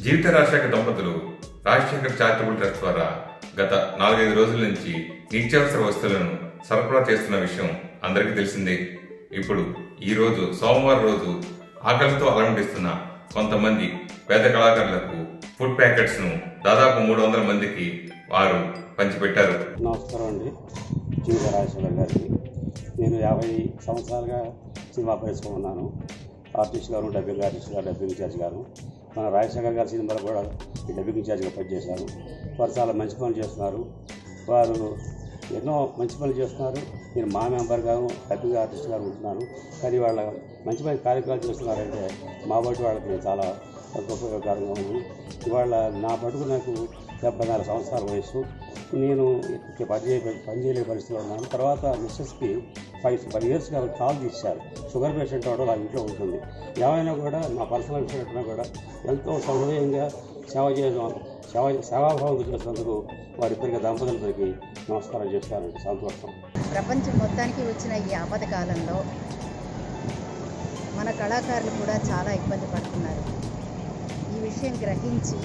జీవిత రాజశేఖర్ దంపతులు Rajasekhar charitable trust ద్వారా గత నాలుగైదు రోజుల నుంచి నిత్యావసర వస్తువులను సరఫరా చేస్తున్న విషయం అందరికీ తెలిసిందే ఇప్పుడు ఈ రోజు సోమవారం రోజు ఆకలితో అలమటిస్తున్న కొంతమంది పేద కళాకారులకు ఫుడ్ ప్యాకెట్స్ ను దాదాపు మూడు వందల మందికి వారు పంచిపెట్టారు నమస్కారం అండి జీవిత రాజశేఖర్ గారికి నేను యాభై సంవత్సరాలుగా సినిమా పరిశ్రమ ఉన్నాను ఆర్టిస్ట్ గారు డబ్బింగ్ ఆర్టిస్ట్ గారు డబ్బింగ్ ఇన్ఛార్జ్ గారు మన రాజశేఖర్ గారి సినిమాలో కూడా ఈ డబ్బింగ్ ఇన్ఛార్జ్గా పనిచేశాను వారు చాలా మంచి పనులు చేస్తున్నారు వారు ఎన్నో మంచి పనులు చేస్తున్నారు నేను మా మెంబర్ గాను డబ్బింగ్ ఆర్టిస్ట్ గారు ఉంటున్నాను కానీ వాళ్ళ మంచి మంచి కార్యక్రమాలు చేస్తున్నారంటే మా బట్టి వాళ్ళకి నేను చాలా ఉపయోగకరంగా ఉంది ఇవాళ నా బతుకు నాకు డెబ్బై నాలుగు సంవత్సరాల వయసు నేను ఇక్కడ పని చేయ పని చేయలే పరిస్థితిలో ఉన్నాను తర్వాత మిస్సెస్కి ఫైవ్ ఫైవ్ ఇయర్స్గా కాల్ తీశారు షుగర్ పేషెంట్ అవడం వాళ్ళ ఇంట్లో ఉంటుంది ఏమైనా కూడా నా పర్సనల్ విషయం ఎట్లా కూడా ఎంతో సౌహృదయంగా సేవ చేయడం సేవ సేవాభావంతో చేసినందుకు వారిద్దరికి దంపతులకి నమస్కారం చేస్తానండి సంతోషం ప్రపంచం మొత్తానికి వచ్చిన ఈ ఆపద కాలంలో మన కళాకారులు కూడా చాలా ఇబ్బంది పడుతున్నారు ఈ విషయం గ్రహించి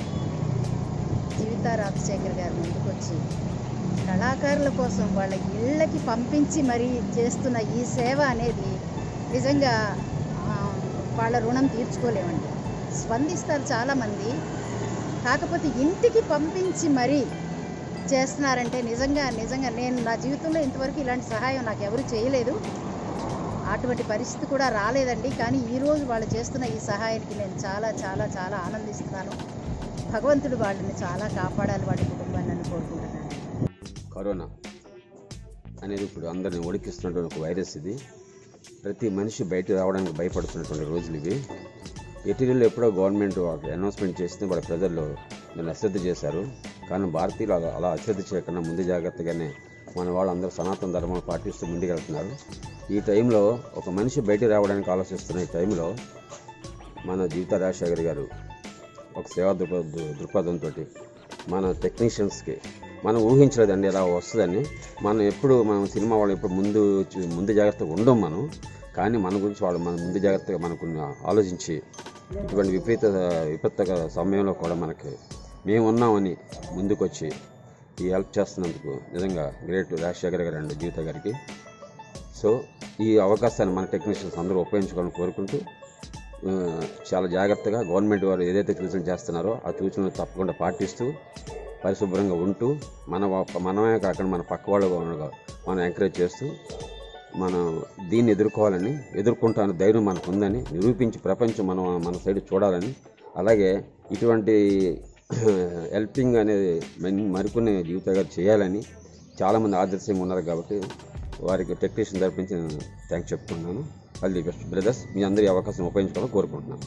జీవిత రాజశేఖర్ గారు ముందుకొచ్చి కళాకారుల కోసం వాళ్ళ ఇళ్ళకి పంపించి మరీ చేస్తున్న ఈ సేవ అనేది నిజంగా ఆ, వాళ్ళ రుణం తీర్చుకోలేమండి స్పందిస్తారు చాలామంది కాకపోతే ఇంటికి పంపించి మరీ చేస్తున్నారంటే నిజంగా నిజంగా నేను నా జీవితంలో ఇంతవరకు ఇలాంటి సహాయం నాకు ఎవరు చేయలేదు అటువంటి పరిస్థితి కూడా రాలేదండి కానీ ఈరోజు వాళ్ళు చేస్తున్న ఈ సహాయానికి నేను చాలా చాలా చాలా ఆనందిస్తున్నాను భగవంతుడు వాళ్ళని చాలా కాపాడాలి వాళ్ళ కుటుంబాన్ని అని కోరుకుంటున్నాను కరోనా అనేది ఇప్పుడు అందరిని ఉడికిస్తున్నటువంటి ఒక వైరస్ ఇది ప్రతి మనిషి బయట రావడానికి భయపడుతున్నటువంటి రోజులు ఇవి ఇటీవల ఎప్పుడో గవర్నమెంట్ అనౌన్స్మెంట్ చేస్తే వాళ్ళ ప్రజల్లో దాన్ని అశ్రద్ధ చేశారు కానీ భారతీయులు అలా అలా అశ్రద్ధ చేయకుండా ముందు జాగ్రత్తగానే మన వాళ్ళందరూ సనాతన ధర్మాలు పాటిస్తూ ముందుకెళ్తున్నారు ఈ టైంలో ఒక మనిషి బయట రావడానికి ఆలోచిస్తున్న ఈ టైంలో మన జీవిత రాజశేఖర్ గారు ఒక సేవా దృక్పథ దృక్పథంతో మన టెక్నీషియన్స్కి మనం ఊహించలేదండి ఇలా వస్తుందని మనం ఎప్పుడు మనం సినిమా వాళ్ళు ఎప్పుడు ముందు చూ- ముందు జాగ్రత్తగా ఉండం మనం కానీ మన గురించి వాళ్ళు మన ముందు జాగ్రత్తగా మనకు ఆలోచించి ఇటువంటి విపరీత విపత్తుక సమయంలో కూడా మనకి మేము ఉన్నామని ముందుకొచ్చి ఈ హెల్ప్ చేస్తున్నందుకు నిజంగా గ్రేట్ రాజశేఖర్ గారు అండి జీవిత గారికి సో ఈ అవకాశాన్ని మన టెక్నీషియన్స్ అందరూ ఉపయోగించుకోవాలని కోరుకుంటూ ఆ, చాలా జాగ్రత్తగా గవర్నమెంట్ వారు ఏదైతే సూచనలు చేస్తున్నారో ఆ సూచనలు తప్పకుండా పాటిస్తూ పరిశుభ్రంగా ఉంటూ మన వా- మనమే కాకుండా మన పక్క వాళ్ళు కూడా మనం ఎంకరేజ్ చేస్తూ మనం దీన్ని ఎదుర్కోవాలని ఎదుర్కొంటాను ధైర్యం మనకు ఉందని నిరూపించి ప్రపంచం మనం మన సైడ్ చూడాలని అలాగే ఇటువంటి హెల్పింగ్ అనేది మన్- మరికొన్ని జీవితాలు చేయాలని చాలామంది ఆదర్శంగా ఉన్నారు కాబట్టి వారికి టెక్నీషియన్ తరపు నుంచి నేను థ్యాంక్స్ చెప్తున్నాను ఆల్ ది బెస్ట్ బ్రదర్స్ మీ అందరి అవకాశం ఉపయోగించుకోవాలని కోరుకుంటున్నాను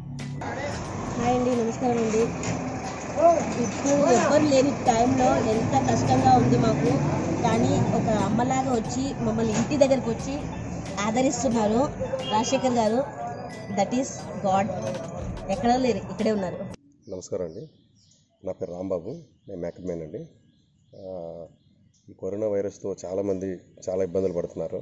హాయ్ అండి నమస్కారం అండి ఇప్పుడు ఎవ్వరు లేని టైంలో ఎంత కష్టంగా ఉంది మాకు కానీ ఒక అమ్మలాగా వచ్చి మమ్మల్ని ఇంటి దగ్గరికి వచ్చి ఆదరిస్తున్నారు రాజశేఖర్ గారు దట్ ఈస్ గాడ్ ఎక్కడో లేరు ఇక్కడే ఉన్నారు నమస్కారం అండి నా పేరు రాంబాబు నేను మేకప్ మ్యాన్ అండి ఆ, ఈ కరోనా వైరస్తో చాలామంది చాలా ఇబ్బందులు పడుతున్నారు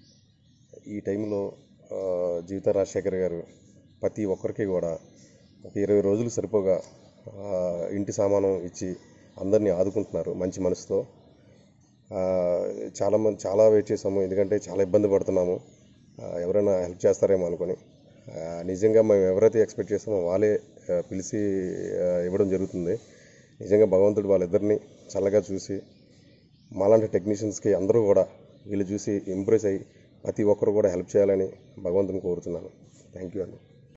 ఈ టైంలో ఆ, జీవిత రాజశేఖర్ గారు ప్రతి ఒక్కరికి కూడా ఒక ఇరవై రోజులు సరిపోగా ఆ, ఇంటి సామానం ఇచ్చి అందరినీ ఆదుకుంటున్నారు మంచి మనసుతో ఆ, చాలా మంది చాలా వెయిట్ చేసాము ఎందుకంటే చాలా ఇబ్బంది పడుతున్నాము ఆ, ఎవరైనా హెల్ప్ చేస్తారేమో అనుకొని ఆ, నిజంగా మేము ఎవరైతే ఎక్స్పెక్ట్ చేస్తామో వాళ్ళే ఆ, పిలిచి ఆ, ఇవ్వడం జరుగుతుంది నిజంగా భగవంతుడు వాళ్ళిద్దరిని చల్లగా చూసి మాలాంటి టెక్నీషియన్స్కి అందరూ కూడా వీళ్ళు చూసి ఇంప్రెస్ అయ్యి ప్రతి ఒక్కరు కూడా హెల్ప్ చేయాలని భగవంతుని కోరుతున్నాను థ్యాంక్ యూ అండి